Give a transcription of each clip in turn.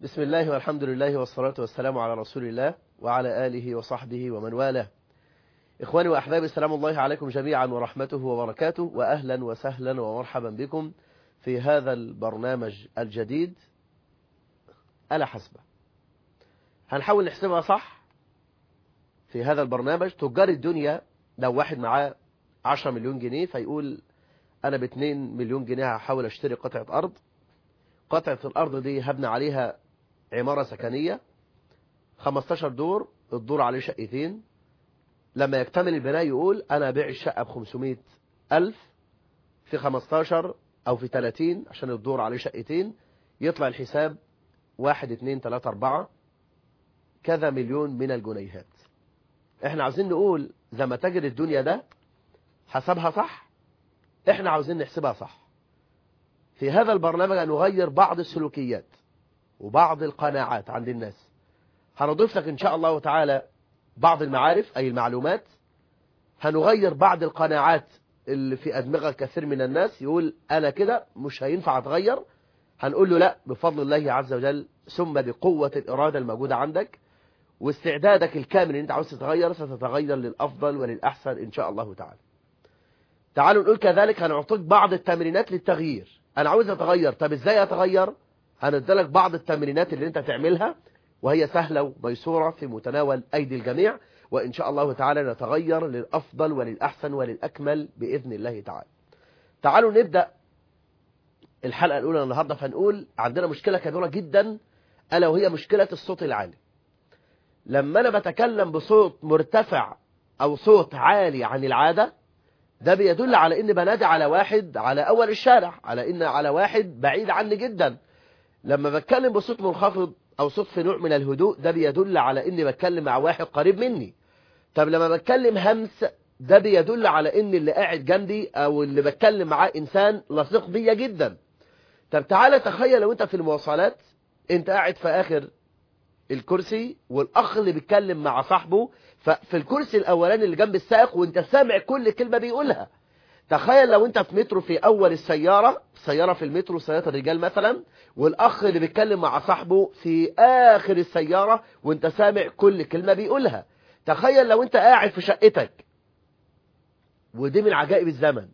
بسم الله والحمد لله والصلاة والسلام على رسول الله وعلى آله وصحبه ومن والاه إخواني وأحبابي السلام الله عليكم جميعا ورحمته وبركاته وأهلا وسهلا ومرحبا بكم في هذا البرنامج الجديد ألا حسبه هنحاول نحسبها صح في هذا البرنامج تجار الدنيا لو واحد معاه 10 مليون جنيه فيقول أنا ب 2 مليون جنيه هحاول أشتري قطعة أرض قطعة الأرض دي هبني عليها عمارة سكنية 15 دور الدور عليه شقتين لما يكتمل البناء يقول أنا أبيع الشقة ب 500 ألف في 15 أو في 30 عشان الدور عليه شقتين يطلع الحساب 1 2 3 4 كذا مليون من الجنيهات احنا عاوزين نقول زي ما تاجر الدنيا ده حسبها صح احنا عاوزين نحسبها صح في هذا البرنامج هنغير بعض السلوكيات وبعض القناعات عند الناس هنضيف لك إن شاء الله تعالى بعض المعارف أي المعلومات هنغير بعض القناعات اللي في أدمغة كثير من الناس يقول أنا كده مش هينفع أتغير هنقول له لا بفضل الله عز وجل ثم بقوة الإرادة الموجودة عندك واستعدادك الكامل ان انت عاوز تتغير ستتغير للأفضل وللأحسن إن شاء الله تعالى تعالوا نقول كذلك هنعطيك بعض التمرينات للتغيير أنا عاوز أتغير طب إزاي أتغير هندلك بعض التمرينات اللي انت تعملها وهي سهلة وميسورة في متناول أيدي الجميع وإن شاء الله تعالى نتغير للأفضل وللأحسن وللأكمل بإذن الله تعالى تعالوا نبدأ الحلقة الأولى النهاردة فنقول عندنا مشكلة كبيرة جدا ألا وهي مشكلة الصوت العالي لما أنا بتكلم بصوت مرتفع أو صوت عالي عن العادة ده بيدل على ان بنادي على واحد على اول الشارع على ان على واحد بعيد عني جدا لما بتكلم بصوت منخفض او صوت في نوع من الهدوء ده بيدل على اني بتكلم مع واحد قريب مني طب لما بتكلم همس ده بيدل على ان اللي قاعد جنبي او اللي بتكلم معاه انسان لصيق بيا جدا طب تعالى تخيل لو انت في المواصلات انت قاعد في اخر الكرسي والاخ اللي بيتكلم مع صاحبه ففي الكرسي الاولاني اللي جنب السائق وانت سامع كل كلمة بيقولها تخيل لو انت في مترو في اول السيارة سيارة في المترو سيارة الرجال مثلا والاخ اللي بيتكلم مع صاحبه في اخر السيارة وانت سامع كل كلمة بيقولها تخيل لو انت قاعد في شقتك ودي من عجائب الزمن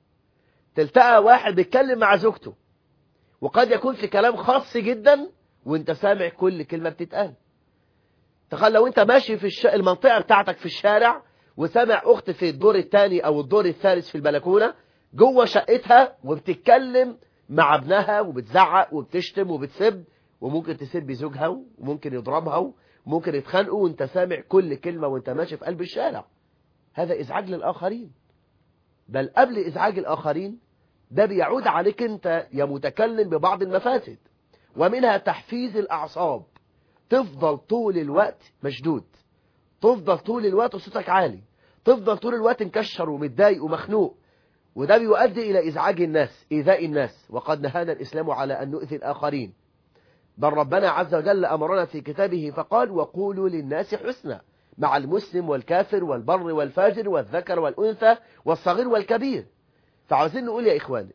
تلتقى واحد بيتكلم مع زوجته وقد يكون في كلام خاص جدا وانت سامع كل كلمة بتتقال تخيل لو انت ماشي في الش... المنطقة بتاعتك في الشارع وسامع اخت في الدور الثاني او الدور الثالث في البلكونة جوه شقتها وبتتكلم مع ابنها وبتزعق وبتشتم وبتسب وممكن تسب زوجها وممكن يضربها وممكن يتخانقوا وانت سامع كل كلمة وانت ماشي في قلب الشارع هذا ازعاج للآخرين بل قبل ازعاج الآخرين ده بيعود عليك انت يا متكلم ببعض المفاسد ومنها تحفيز الأعصاب تفضل طول الوقت مشدود تفضل طول الوقت صوتك عالي تفضل طول الوقت مكشر ومتضايق ومخنوق وده بيؤدي إلى إزعاج الناس إيذاء الناس وقد نهانا الإسلام على أن نؤذي الآخرين بل ربنا عز وجل أمرنا في كتابه فقال وقولوا للناس حسنا مع المسلم والكافر والبر والفاجر والذكر والأنثى والصغير والكبير فعاوزين نقول يا إخواني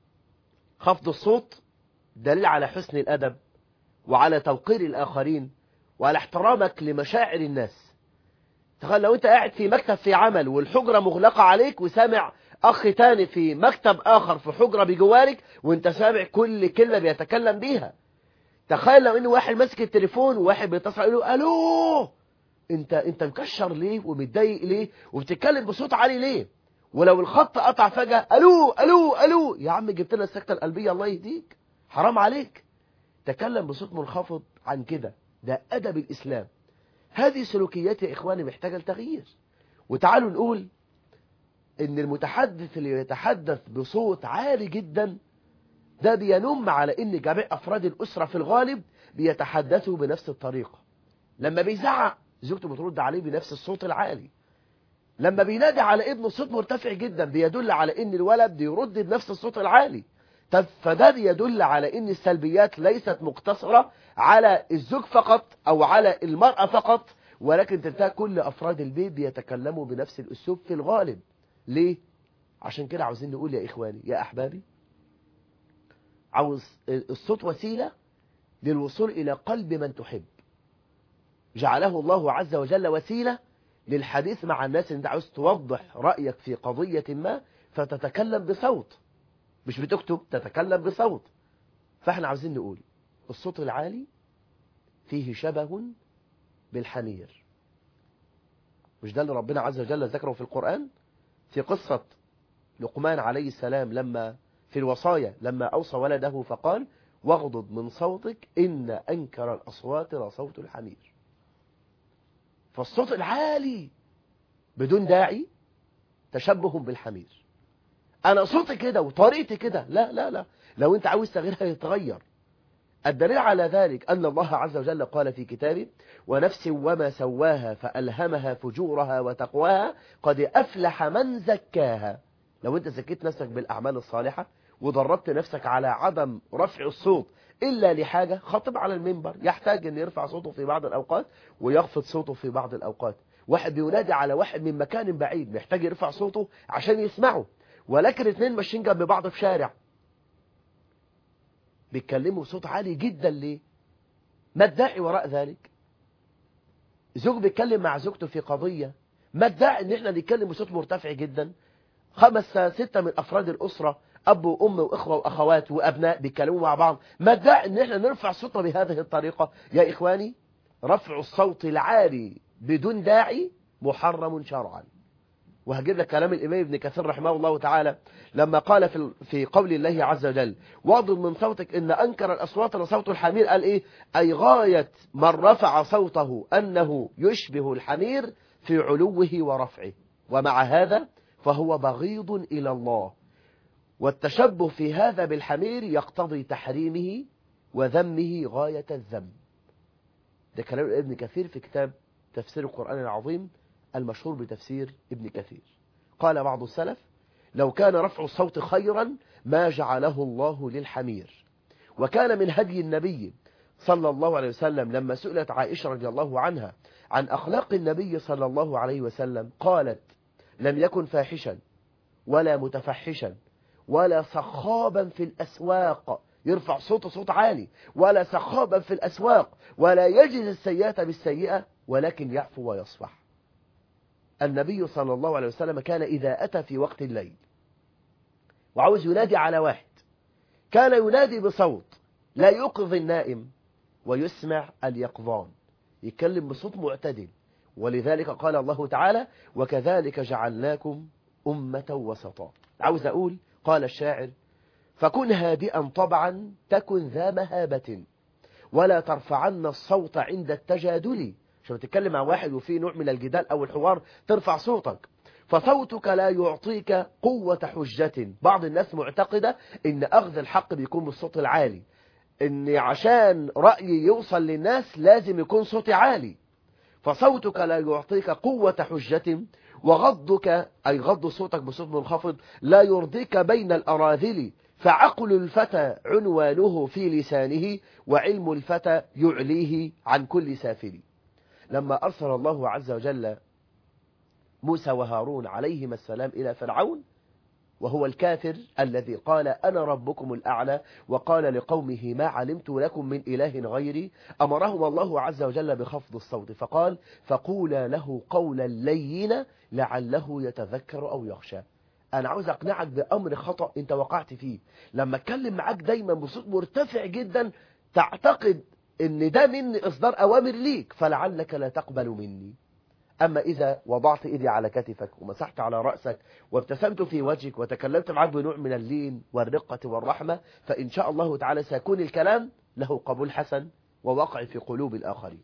خفض الصوت دليل على حسن الأدب وعلى توقير الآخرين وعلى احترامك لمشاعر الناس تخيل لو انت قاعد في مكتب في عمل والحجرة مغلقة عليك وسامع أخ تاني في مكتب آخر في حجرة بجوارك وانت سامع كل كلمة بيتكلم بيها تخيل لو ان واحد ماسك التليفون وواحد بيتصل يقول له الو انت انت مكشر ليه ومتضايق ليه وبتتكلم بصوت عالي ليه ولو الخط قطع فجأة الو الو الو يا عم جبت لنا السكتة القلبية الله يهديك حرام عليك تكلم بصوت منخفض عن كده ده أدب الإسلام هذه سلوكيات يا إخواني محتاجة لتغيير وتعالوا نقول إن المتحدث اللي يتحدث بصوت عالي جدا ده بينم على إن جميع أفراد الأسرة في الغالب بيتحدثوا بنفس الطريقة لما بيزعق زوجته بترد عليه بنفس الصوت العالي لما بينادي على ابنه صوت مرتفع جدا بيدل على إن الولد بيرد بنفس الصوت العالي طب فده بيدل على ان السلبيات ليست مقتصرة على الزوج فقط او على المرأة فقط ولكن تلتقى كل افراد البيت بيتكلموا بنفس الاسلوب في الغالب ليه عشان كده عاوزين نقول يا اخواني يا احبابي عاوز الصوت وسيلة للوصول إلى قلب من تحب جعله الله عز وجل وسيلة للحديث مع الناس انت عاوز توضح رأيك في قضية ما فتتكلم بصوت مش بتكتب تتكلم بصوت فاحنا عاوزين نقول الصوت العالي فيه شبه بالحمير مش ده اللي ربنا عز وجل ذكره في القرآن في قصة لقمان عليه السلام لما في الوصايا لما أوصى ولده فقال واغضض من صوتك إن أنكر الأصوات لصوت الحمير فالصوت العالي بدون داعي تشبه بالحمير أنا صوتي كده وطريقتي كده لا لا لا لو أنت عاوز تغيرها يتغير الدليل على ذلك أن الله عز وجل قال في كتابه ونفس وما سواها فألهمها فجورها وتقواها قد أفلح من زكاها لو أنت زكيت نفسك بالأعمال الصالحة ودربت نفسك على عدم رفع الصوت إلا لحاجة خطب على المنبر يحتاج أن يرفع صوته في بعض الأوقات ويخفض صوته في بعض الأوقات واحد بينادي على واحد من مكان بعيد محتاج يرفع صوته عشان يسمعه ولكن اثنين ماشيين جنب بعض في شارع بيتكلموا بصوت عالي جدا ليه ما الداعي وراء ذلك زوج بيتكلم مع زوجته في قضية ما الداعي ان احنا نتكلم بصوت مرتفع جدا خمس ستة من افراد الاسرة اب وام واخوة واخوات وابناء بيتكلموا مع بعض ما الداعي ان احنا نرفع صوتنا بهذه الطريقة يا اخواني رفع الصوت العالي بدون داعي محرم شرعا وهجيب لك كلام الإمام ابن كثير رحمه الله تعالى لما قال في في قول الله عز وجل واضل من صوتك إن أنكر الأصوات لصوت الحمير قال إيه أي غاية من رفع صوته أنه يشبه الحمير في علوه ورفعه ومع هذا فهو بغيض إلى الله والتشبه في هذا بالحمير يقتضي تحريمه وذمه غاية الذم ده كلام ابن كثير في كتاب تفسير القرآن العظيم المشهور بتفسير ابن كثير قال بعض السلف لو كان رفع الصوت خيرا ما جعله الله للحمير وكان من هدي النبي صلى الله عليه وسلم لما سئلت عائشة رضي الله عنها عن أخلاق النبي صلى الله عليه وسلم قالت لم يكن فاحشا ولا متفحشا ولا صخابا في الأسواق يرفع صوته صوت عالي ولا صخابا في الأسواق ولا يجز السيئة بالسيئة ولكن يعفو ويصفح النبي صلى الله عليه وسلم كان إذا أتى في وقت الليل وعاوز ينادي على واحد كان ينادي بصوت لا يوقظ النائم ويسمع اليقظان يتكلم بصوت معتدل ولذلك قال الله تعالى وكذلك جعلناكم أمة وسطا عاوز أقول قال الشاعر فكن هادئا طبعا تكن ذا مهابة ولا ترفعن الصوت عند التجادل عشان تتكلم مع واحد وفي نوع من الجدال أو الحوار ترفع صوتك فصوتك لا يعطيك قوة حجة بعض الناس معتقدة ان أخذ الحق بيكون بالصوت العالي ان عشان رأيي يوصل للناس لازم يكون صوتي عالي فصوتك لا يعطيك قوة حجة وغضك أي غض صوتك بصوت منخفض لا يرضيك بين الأراذل فعقل الفتى عنوانه في لسانه وعلم الفتى يعليه عن كل سافل لما أرسل الله عز وجل موسى وهارون عليهما السلام إلى فرعون وهو الكافر الذي قال أنا ربكم الأعلى وقال لقومه ما علمت لكم من إله غيري أمرهم الله عز وجل بخفض الصوت فقال فقولا له قولا لينا لعله يتذكر أو يخشى أنا عاوز أقنعك بأمر خطأ أنت وقعت فيه لما أتكلم معاك دايما بصوت مرتفع جدا تعتقد ان ده مني اصدار اوامر ليك فلعلك لا تقبل مني اما اذا وضعت ايدي على كتفك ومسحت على رأسك وابتسمت في وجهك وتكلمت معك بنوع من اللين والرقة والرحمة فان شاء الله تعالى سيكون الكلام له قبول حسن ووقع في قلوب الاخرين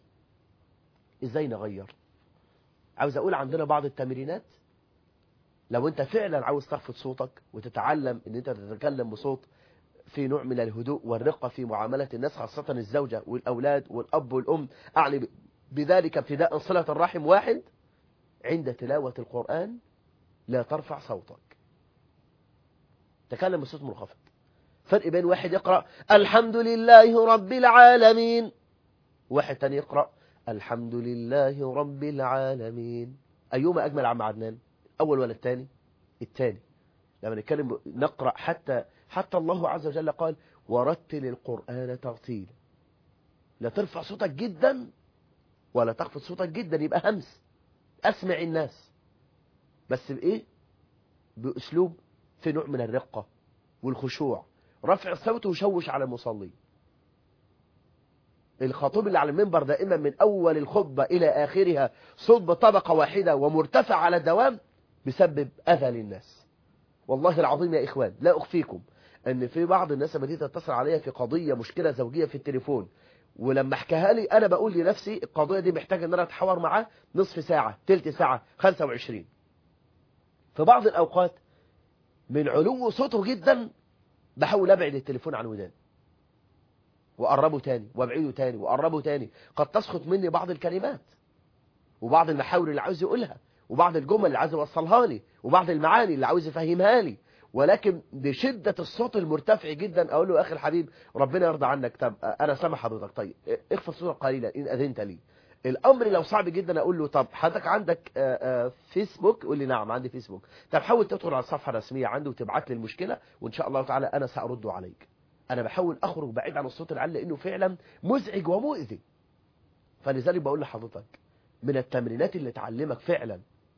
ازاي نغير عاوز اقول عندنا بعض التمرينات لو انت فعلا عاوز تخفض صوتك وتتعلم ان انت تتكلم بصوت في نوع من الهدوء والرقة في معاملة الناس خاصة الزوجة والأولاد والأب والأم أعني بذلك ابتداء صلة الرحم واحد عند تلاوة القرآن لا ترفع صوتك تكلم بصوت منخفض فرق بين واحد يقرأ الحمد لله رب العالمين واحد تاني يقرأ الحمد لله رب العالمين أيهما أجمل عم عدنان أول ولا الثاني الثاني لما نتكلم نقرأ حتى حتى الله عز وجل قال ورتل القرآن ترتيلا لا ترفع صوتك جدا ولا تخفض صوتك جدا يبقى همس اسمع الناس بس بايه باسلوب في نوع من الرقة والخشوع رفع الصوت وشوش على المصلي الخطيب اللي على المنبر دائما من اول الخطبة الى اخرها صوت بطبقة واحدة ومرتفع على الدوام بسبب اذى للناس والله العظيم يا اخوان لا اخفيكم ان في بعض الناس لما تيجي تتصل عليا في قضية مشكلة زوجية في التليفون ولما احكيها لي انا بقول لنفسي القضية دي محتاجة ان انا اتحاور معاه نصف ساعة تلت ساعة 25 في بعض الاوقات من علو صوته جدا بحاول ابعد التليفون عن وداني وقربه تاني وابعده تاني وقربه تاني قد تسقط مني بعض الكلمات وبعض المحاور اللي عاوز يقولها وبعض الجمل اللي عاوز يوصلها لي وبعض المعاني اللي عاوز يفهمها لي ولكن بشدة الصوت المرتفع جدا اقول له يا اخي الحبيب ربنا يرضى عنك طب انا سامع حضرتك طيب اخفض صوتك قليلا ان اذنت لي الامر لو صعب جدا اقول له طب حضرتك عندك آآ آآ فيسبوك يقول لي نعم عندي فيسبوك طب حاول تدخل على الصفحه الرسميه عندي وتبعت لي المشكله وان شاء الله تعالى انا سارد عليك انا بحاول اخرج بعيد عن الصوت العالي لانه فعلا مزعج ومؤذي فلذلك بقول لحضرتك من التمرينات اللي تعلمك فعلا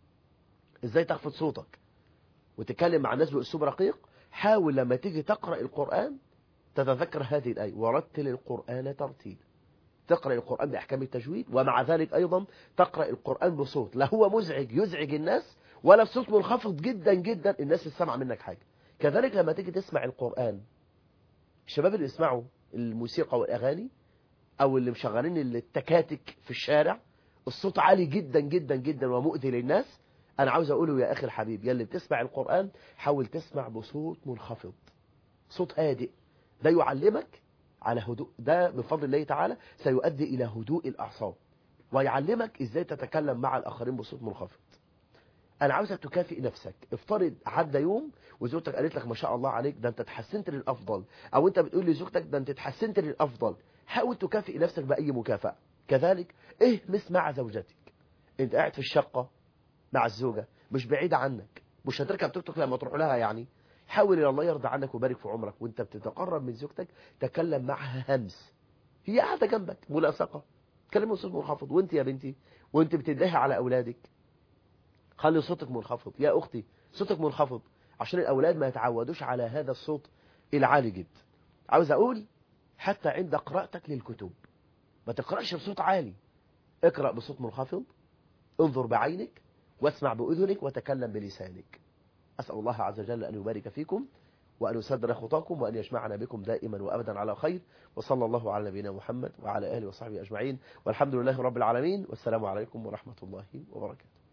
ازاي تخفض صوتك وتتكلم مع الناس باسلوب رقيق حاول لما تيجي تقرا القران تتذكر هذه الايه ورتل القران ترتيلا تقرأ القرآن بأحكام التجويد ومع ذلك أيضا تقرأ القرآن بصوت لا هو مزعج يزعج الناس ولا بصوت منخفض جدا جدا الناس تسمع منك حاجة كذلك لما تيجي تسمع القرآن الشباب اللي يسمعوا الموسيقى والأغاني أو اللي مشغلين التكاتك في الشارع الصوت عالي جدا جدا جدا ومؤذي للناس أنا عاوز أقوله يا أخي الحبيب يلي بتسمع القرآن حاول تسمع بصوت منخفض صوت هادئ ده يعلمك على هدوء ده بفضل الله تعالى سيؤدي إلى هدوء الأعصاب ويعلمك إزاي تتكلم مع الآخرين بصوت منخفض أنا عاوزك تكافئ نفسك افترض عدى يوم وزوجتك قالت لك ما شاء الله عليك ده أنت اتحسنت للأفضل أو أنت بتقول لزوجتك ده أنت اتحسنت للأفضل حاول تكافئ نفسك بأي مكافأة كذلك اهمس مع زوجتك أنت قاعد في الشقة مع الزوجة مش بعيدة عنك مش هتركب توك توك لما تروح لها يعني حاول إلى الله يرضى عنك ويبارك في عمرك وانت بتتقرب من زوجتك تكلم معها همس هي قاعدة جنبك ملاصقة تكلم بصوت منخفض وانت يا بنتي وانت بتدهي على أولادك خلي صوتك منخفض يا أختي صوتك منخفض عشان الأولاد ما يتعودوش على هذا الصوت العالي جدا عاوز أقول حتى عند قراءتك للكتب ما تقرأش بصوت عالي اقرأ بصوت منخفض انظر بعينك واسمع بأذنك وتكلم بلسانك أسأل الله عز وجل أن يبارك فيكم وأن يسدر خطاكم وأن يجمعنا بكم دائما وأبدا على خير وصلى الله على نبينا محمد وعلى آله وصحبه أجمعين والحمد لله رب العالمين والسلام عليكم ورحمة الله وبركاته